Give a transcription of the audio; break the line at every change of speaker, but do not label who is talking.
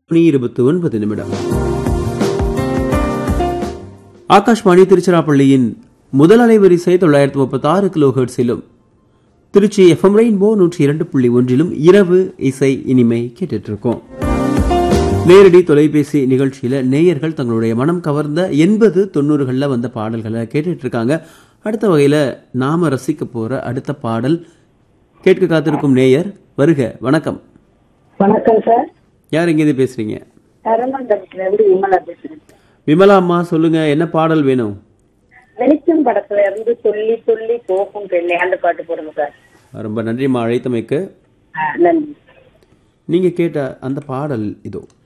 மணி இருபத்தி ஒன்பது நிமிடம் ஆகாஷ்வாணி திருச்சிராப்பள்ளியின் முதல் அலைவரிசை தொள்ளாயிரத்தி முப்பத்தி ஆறு கிலோ ஹெர்ட்ஸிலும் திருச்சி எஃப்எம் ரெயின்போ நூற்றி இரண்டு புள்ளி ஒன்றிலும் இரவு இசை இனிமை கேட்டுட்டு இருக்கோம் நேரடி தொலைபேசி நிகழ்ச்சியில நேயர்கள் தங்களுடைய மனம் கவர்ந்த எண்பது தொண்ணூறுகளில் வந்த பாடல்களை கேட்டுட்டு இருக்காங்க அடுத்த வகையில நாம ரசிக்க போற அடுத்த பாடல் கேட்க காத்திருக்கும் நேயர் வருக வணக்கம்
வணக்கம் சார்
யார் எங்கேருந்து பேசுறீங்க
கருமண்டலத்துல இருந்து விமலா பேசுறேன்
விமலா அம்மா சொல்லுங்க என்ன பாடல் வேணும்
வெளிச்சம் படத்துல இருந்து சொல்லி சொல்லி போகும் பெண்ணே அந்த பாட்டு போடுங்க சார்
ரொம்ப நன்றிம்மா அழைத்தமைக்கு
ஆ, நன்றி
நீங்க கேட்ட அந்த பாடல் இதோ